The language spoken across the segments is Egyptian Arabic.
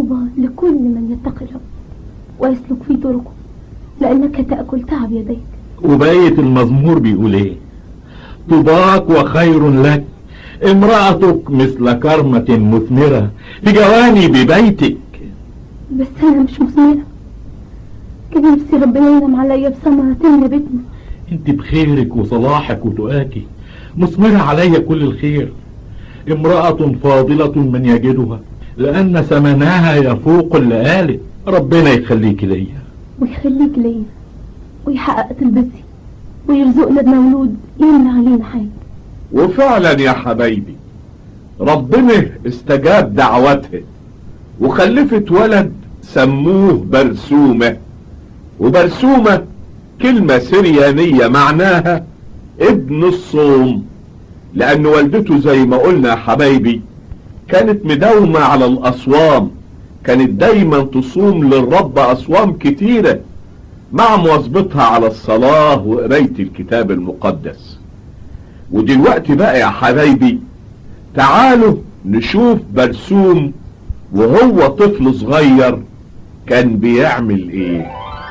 طوبى لكل من يتقي الرب ويسلك في طرقه لأنك تأكل تعب يديك وبقية المزمور بيقول ايه طباك وخير لك امرأتك مثل كرمة مثمرة في جوانب بيتك بس أنا مش مثمرة كان نفسي ربنا ينعم عليا بثمرة تملى بيتنا انت بخيرك وصلاحك وتقاكي مثمرة عليا كل الخير امرأة فاضلة من يجدها لأن ثمنها يفوق اللآلئ ربنا يخليك ليا ويخليك ليا ويحقق طلبتي ويرزقنا بمولود يملى علينا حاجة وفعلا يا حبايبي ربنا استجاب دعوتها وخلفت ولد سموه برسومة وبرسومة كلمة سريانية معناها ابن الصوم لأن والدته زي ما قلنا يا حبايبي كانت مداومة على الأصوام كانت دايما تصوم للرب أصوام كتيرة مع مواظبتها على الصلاة وقراية الكتاب المقدس ودلوقتي بقى يا حبايبي تعالوا نشوف برسوم وهو طفل صغير كان بيعمل ايه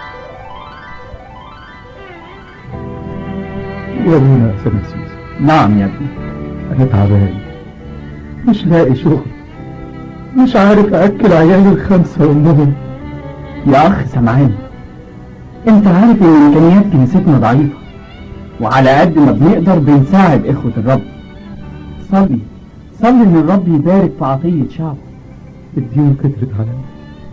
يا ابونا سمسيس نعم يا ابني انا تعبان مش لاقي شغل مش عارف اكل عيالي الخمسة امهم يا اخ سمعان انت عارف ان امكانيات كنيستنا ضعيفة وعلى قد ما بنقدر بنساعد اخوة الرب صلي صلي ان الرب يبارك في عطية شعبه الديون كترت عليا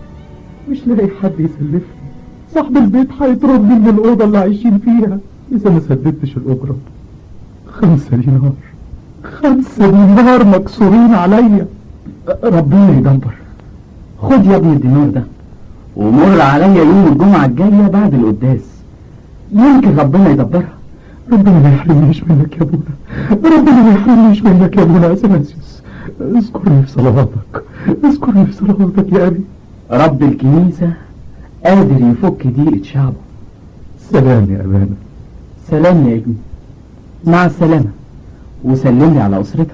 مش لاقي حد يسلفني صاحب البيت هيطردني من الأوضة اللي عايشين فيها إذا ما سددتش الأجرة خمسة دينار خمسة دينار مكسورين عليا ربنا يدبر خد يا ابني الدينار ده ومر عليا يوم الجمعة الجاية بعد القداس يمكن ربنا يدبرها ربنا ما يحرمنيش منك يا ابونا ربنا ما يحرمنيش منك يا ابونا اثناسيوس اذكرني في صلواتك اذكرني في صلواتك يا ابي رب الكنيسة قادر يفك ضيقة شعبه سلام يا ابانا سلام يا ابني مع السلامة وسلم لي على أسرتك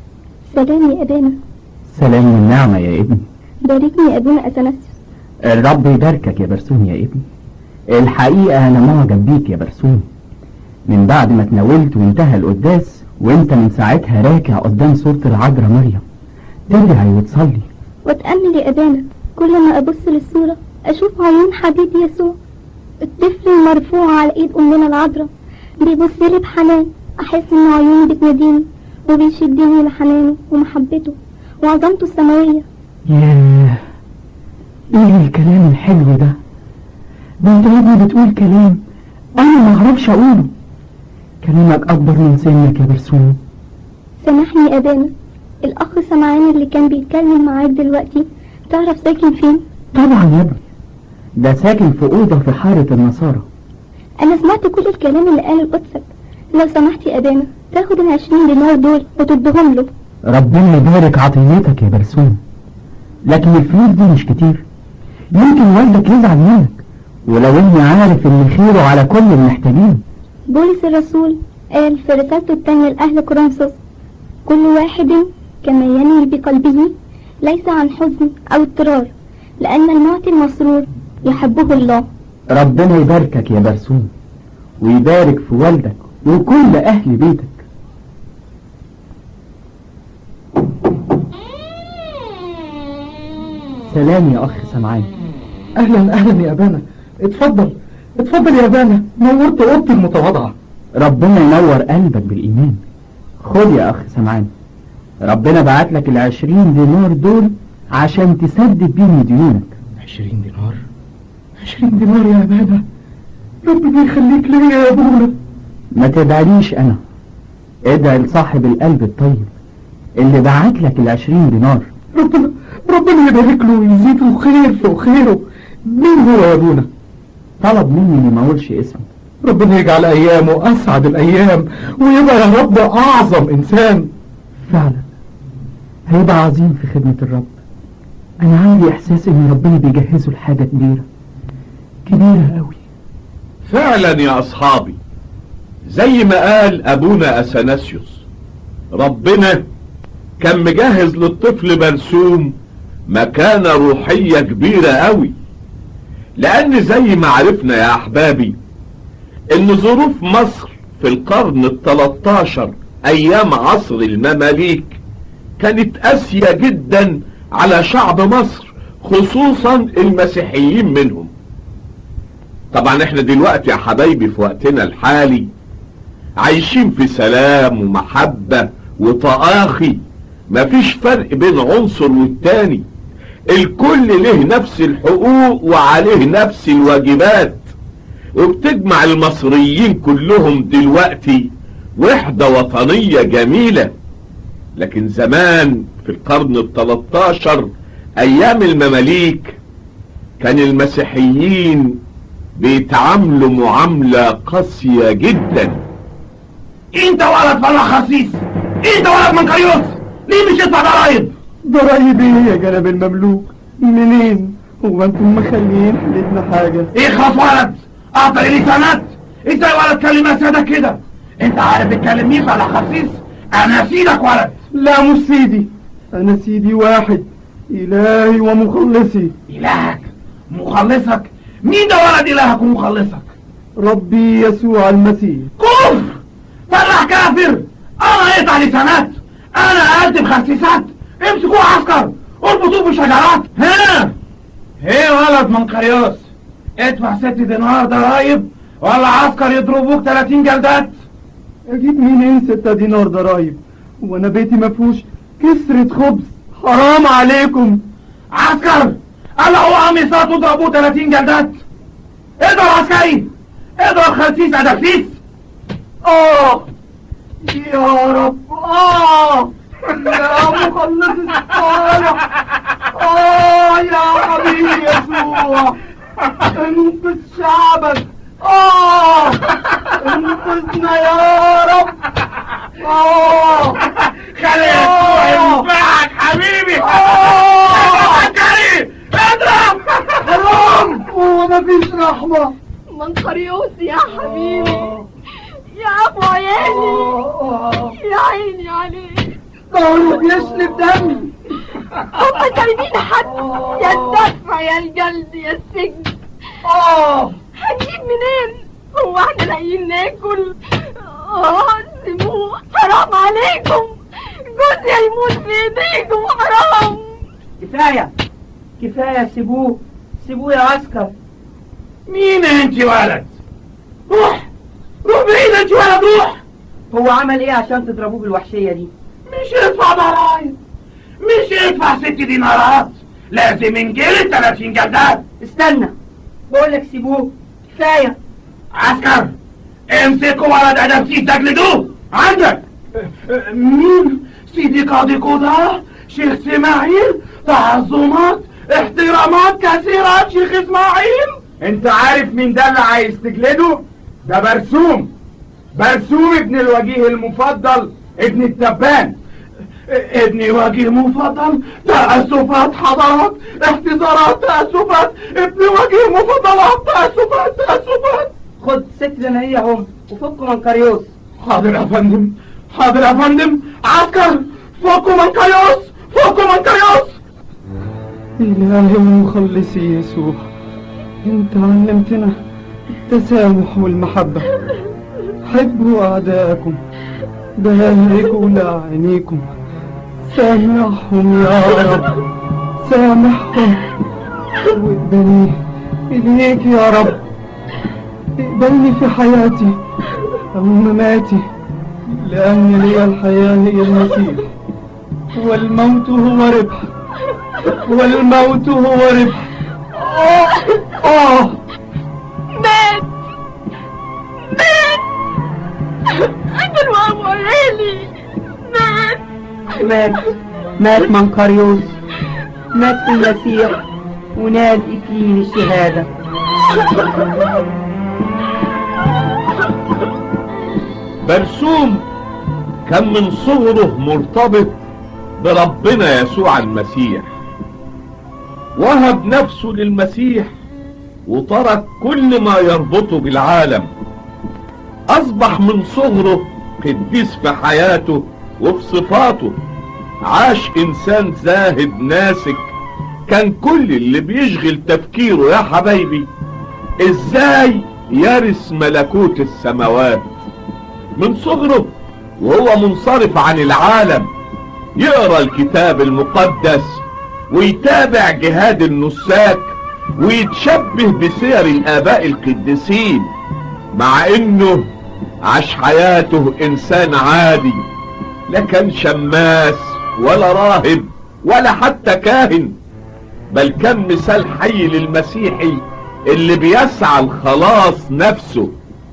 سلام يا أبانا سلام والنعمة يا ابني باركني يا أبونا أثناسيوس الرب يباركك يا برسوم يا ابني الحقيقة أنا معجب بيك يا برسوم من بعد ما تناولت وانتهى القداس وانت من ساعتها راكع قدام صورة العذراء مريم تدعي وتصلي واتأمل يا أبانا كل ما أبص للصورة أشوف عيون حبيبي يسوع الطفل المرفوع على إيد أمنا العذراء بيبص لي بحنان أحس إن عيوني بتناديني وبيشدني لحنانه ومحبته وعظمته السماوية ياه ايه الكلام الحلو ده ده انت يا ابني بتقول كلام انا ما اعرفش اقوله كلامك اكبر من سنك يا برسوم سامحني يا أبانا الأخ سمعان اللي كان بيتكلم معاك دلوقتي تعرف ساكن فين؟ طبعا يا ابني ده ساكن في اوضه في حاره النصارى أنا سمعت كل الكلام اللي قاله قدسك لو سمحت يا أبانا تاخد العشرين دينار دول وتديهم له ربنا يبارك عطيتك يا برسوم لكن الفلوس دي مش كتير يمكن والدك يزعل منك ولو اني عارف ان خيره على كل المحتاجين بولس الرسول قال في رسالته التانية لأهل كورنثوس كل واحد كما ينوي بقلبه ليس عن حزن أو اضطرار لأن المعطي المسرور يحبه الله ربنا يباركك يا برسوم ويبارك في والدك وكل اهل بيتك سلام يا اخ سمعان اهلا اهلا يا ابانا اتفضل اتفضل يا ابانا نورت اوضتي المتواضعة ربنا ينور قلبك بالايمان خد يا اخ سمعان ربنا بعت لك العشرين دينار دول عشان تسدد بيهم ديونك عشرين دينار عشرين دينار يا ابانا ربنا يخليك ليا يا ابونا ما تدعيليش انا ادعي لصاحب القلب الطيب اللي بعت لك العشرين دينار ربنا ربنا يبارك له ويزيده خير في خيره مين هو يا ابونا طلب مني اني ما اقولش اسمه ربنا يجعل ايامه اسعد الايام ويبقى يا رب اعظم انسان فعلا هيبقى عظيم في خدمة الرب انا عندي احساس ان ربنا بيجهزه لحاجة كبيرة كبيرة قوي فعلا يا اصحابي زي ما قال ابونا اثناسيوس ربنا كان مجهز للطفل برسوم مكانة روحية كبيرة قوي لان زي ما عرفنا يا احبابي ان ظروف مصر في القرن التلتاشر ايام عصر المماليك كانت قاسية جدا على شعب مصر خصوصا المسيحيين منهم طبعا احنا دلوقتي يا حبايبي في وقتنا الحالي عايشين في سلام ومحبة وتآخي مفيش فرق بين عنصر والتاني الكل له نفس الحقوق وعليه نفس الواجبات وبتجمع المصريين كلهم دلوقتي وحدة وطنية جميلة لكن زمان في القرن التلتاشر ايام المماليك كان المسيحيين بيتعاملوا معاملة قاسية جدا انت ولد فلا خسيس انت ولد منكريوس ليه مش يدفع ضرايب ضرايب ايه يا جناب المملوك منين هو انتم مخليين حالتنا حاجة اخلص ولد اعطي لي سند انت يا ولد كلمة سيدك كده انت عارف تتكلم مين فلا خسيس انا سيدك ولد لا مش سيدي انا سيدي واحد الهي ومخلصي الهك مخلصك مين ده ولد الهك ومخلصك ربي يسوع المسيح كفر فرح كافر انا اقطع لسانات انا اقدم خسيسات امسكوه عسكر اربطوه بشجرات ها ايه ولد منقريوس ادفع ست دينار ضرايب ولا عسكر يضربوك 30 جلدات اجيب منين ستة دينار ضرايب وانا بيتي مفهوش كسرة خبز حرام عليكم عسكر قلعوا قميصات وضربوه 30 جلدات اضرب عسكري اضرب خسيس ادفيس اه يا رب اه يا مخلص الصالح اه يا حبيبي يسوع انقذ شعبك اه انقذنا يا رب اه خلي يسوع ينفعك حبيبي آه. عسكري اضرب حرام هو مفيش رحمة منقريوس يا حبيبي يا ابو عيالي يا عيني عليك ضهره بيشلب دمي هم جايبين حد يا الدفع يا الجلد يا السجن اه هنجيب منين هو احنا لاقيين ناكل اه سيبوه حرام عليكم جوزي هيموت في ايديكم حرام كفاية كفاية سيبوه سيبوه يا عسكر مين انت ولد روح روح بعيد انت ولد روح هو عمل ايه عشان تضربوه بالوحشية دي مش يدفع ضرايب مش يدفع ست دينارات لازم ينجلد 30 جلدات استنى بقولك سيبوه كفاية عسكر امسكوا ولد ادبتيس تجلدوه عندك مين سيدي قاضي قضاء شيخ اسماعيل تعظمات احترامات كثيرة شيخ اسماعيل انت عارف مين ده اللي عايز تجلده ده برسوم برسوم ابن الوجيه المفضل ابن التبان ابني وجه مفضل تأسفات حضرات احتضارات تأسفات ابني وجه مفضلات تأسفات تأسفات خد ست دنانية هم وفكوا من كاريوس حاضر يا فندم حاضر يا فندم عسكر فوقوا من كيوس فوقوا من كيوس إلهي ومخلصي يسوع أنت علمتنا التسامح والمحبة حبوا أعداءكم باركوا لأعينيكم سامحهم يا رب سامحهم واقبلني إليك يا رب اقبلني في حياتي أو مماتي لأن لي الحياة هي المسيح والموت هو ربح والموت هو ربح آه آه مات مات قتل وابو عيالي مات مات مات من كاريوس مات في المسيح ونال إكليل الشهادة برسوم كان من صغره مرتبط بربنا يسوع المسيح وهب نفسه للمسيح وترك كل ما يربطه بالعالم اصبح من صغره قديس في حياته وفي صفاته عاش انسان زاهد ناسك كان كل اللي بيشغل تفكيره يا حبايبي ازاي يرث ملكوت السماوات من صغره وهو منصرف عن العالم يقرا الكتاب المقدس ويتابع جهاد النساك ويتشبه بسير الاباء القديسين مع انه عاش حياته انسان عادي لا كان شماس ولا راهب ولا حتى كاهن بل كان مثال حي للمسيحي اللي بيسعى لخلاص نفسه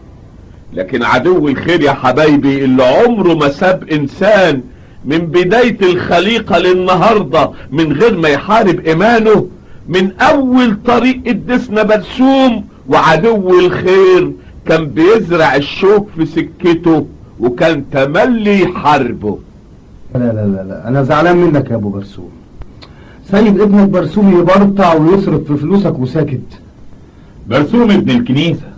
لكن عدو الخير يا حبايبي اللي عمره ما ساب انسان من بداية الخليقة للنهاردة من غير ما يحارب ايمانه من اول طريق قدسنا برسوم وعدو الخير كان بيزرع الشوك في سكته وكان تملي حربه لا لا لا لا انا زعلان منك يا ابو برسوم سايب ابنك برسوم يبرطع ويصرف في فلوسك وساكت برسوم ابن الكنيسة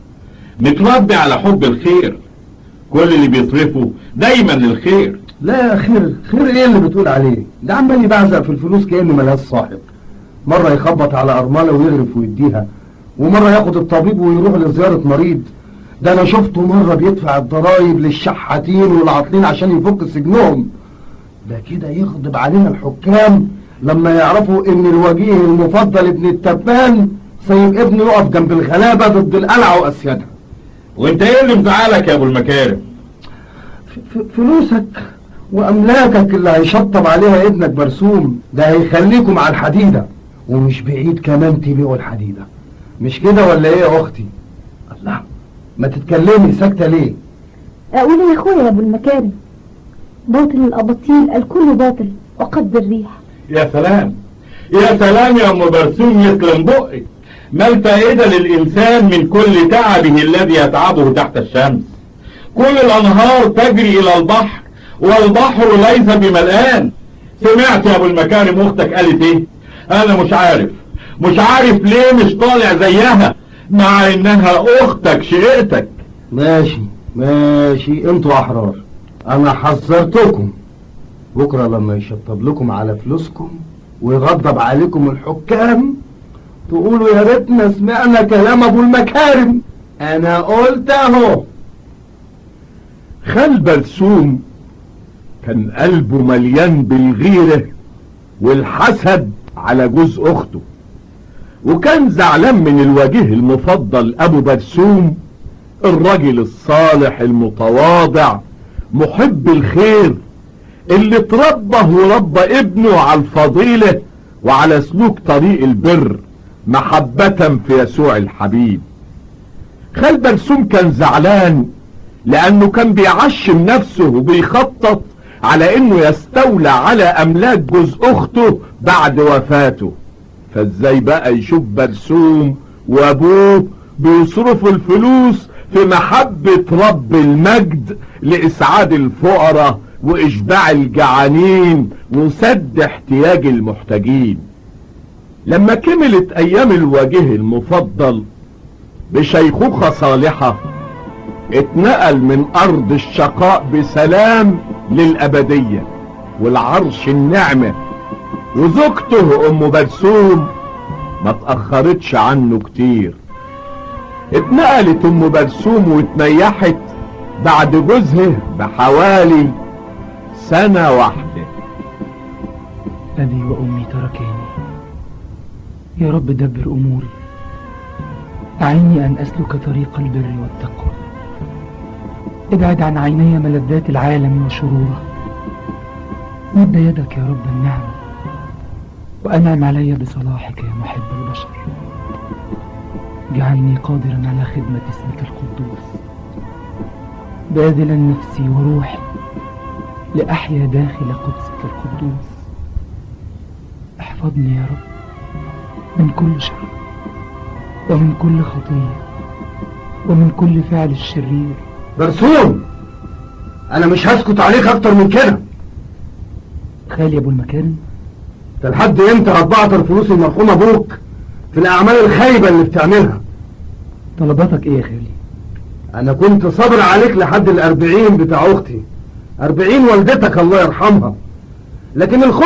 متربي على حب الخير كل اللي بيصرفه دايما للخير لا خير خير ايه اللي بتقول عليه ده عمال يبعزق في الفلوس كأنه ملهاش صاحب مرة يخبط على أرملة ويغرف ويديها ومرة ياخد الطبيب ويروح لزيارة مريض ده انا شفته مرة بيدفع الضرايب للشحاتين والعاطلين عشان يفك سجنهم ده كده يغضب علينا الحكام لما يعرفوا ان الوجيه المفضل ابن التبان سايب ابنه يقف جنب الغلابة ضد القلعة واسيادها وانت ايه اللي مزعلك يا ابو المكارم ف- فلوسك واملاكك اللي هيشطب عليها ابنك برسوم ده هيخليكم على الحديدة ومش بعيد كمان تبيعوا الحديدة مش كده ولا ايه يا اختي الله ما تتكلمي ساكتة ليه اقول يا اخويا يا ابو المكارم باطل الاباطيل الكل باطل وقد الريح يا سلام يا سلام يا ام برسوم يسلم بقك ما الفائدة للإنسان من كل تعبه الذي يتعبه تحت الشمس كل الأنهار تجري إلى البحر والبحر ليس بملآن سمعت يا أبو المكارم أختك قالت إيه أنا مش عارف مش عارف ليه مش طالع زيها مع إنها أختك شقتك ماشي ماشي انتوا احرار انا حذرتكم بكرة لما يشطب لكم على فلوسكم ويغضب عليكم الحكام تقولوا يا ريتنا سمعنا كلام ابو المكارم انا قلت اهو خال برسوم كان قلبه مليان بالغيرة والحسد على جوز اخته وكان زعلان من الوجيه المفضل ابو برسوم الرجل الصالح المتواضع محب الخير اللي تربى وربى ابنه على الفضيلة وعلى سلوك طريق البر محبة في يسوع الحبيب خال برسوم كان زعلان لانه كان بيعشم نفسه وبيخطط على انه يستولى على املاك جوز اخته بعد وفاته فازاي بقى يشوف برسوم وابوه بيصرفوا الفلوس في محبة رب المجد لاسعاد الفقراء واشباع الجعانين وسد احتياج المحتاجين لما كملت ايام الوجيه المفضل بشيخوخة صالحة اتنقل من ارض الشقاء بسلام للابدية والعرش النعمة وزوجته ام برسوم ما تأخرتش عنه كتير اتنقلت ام برسوم واتنيحت بعد جوزها بحوالي سنة واحدة أبي وأمي تركاني يا رب دبر أموري أعني أن أسلك طريق البر والتقوى ابعد عن عيني ملذات العالم وشروره مد يدك يا رب النعمة وأنعم علي بصلاحك يا محب البشر جعلني قادرا على خدمة اسمك القدوس باذلا نفسي وروحي لأحيا داخل قدسك القدوس احفظني يا رب من كل شر ومن كل خطية ومن كل فعل الشرير برسوم انا مش هسكت عليك اكتر من كده خالي أبو المكارم انت لحد امتى هتبعتر فلوس المرحوم ابوك في الاعمال الخايبة اللي بتعملها طلباتك ايه يا خالي انا كنت صابر عليك لحد الاربعين بتاع اختي اربعين والدتك الله يرحمها لكن الخ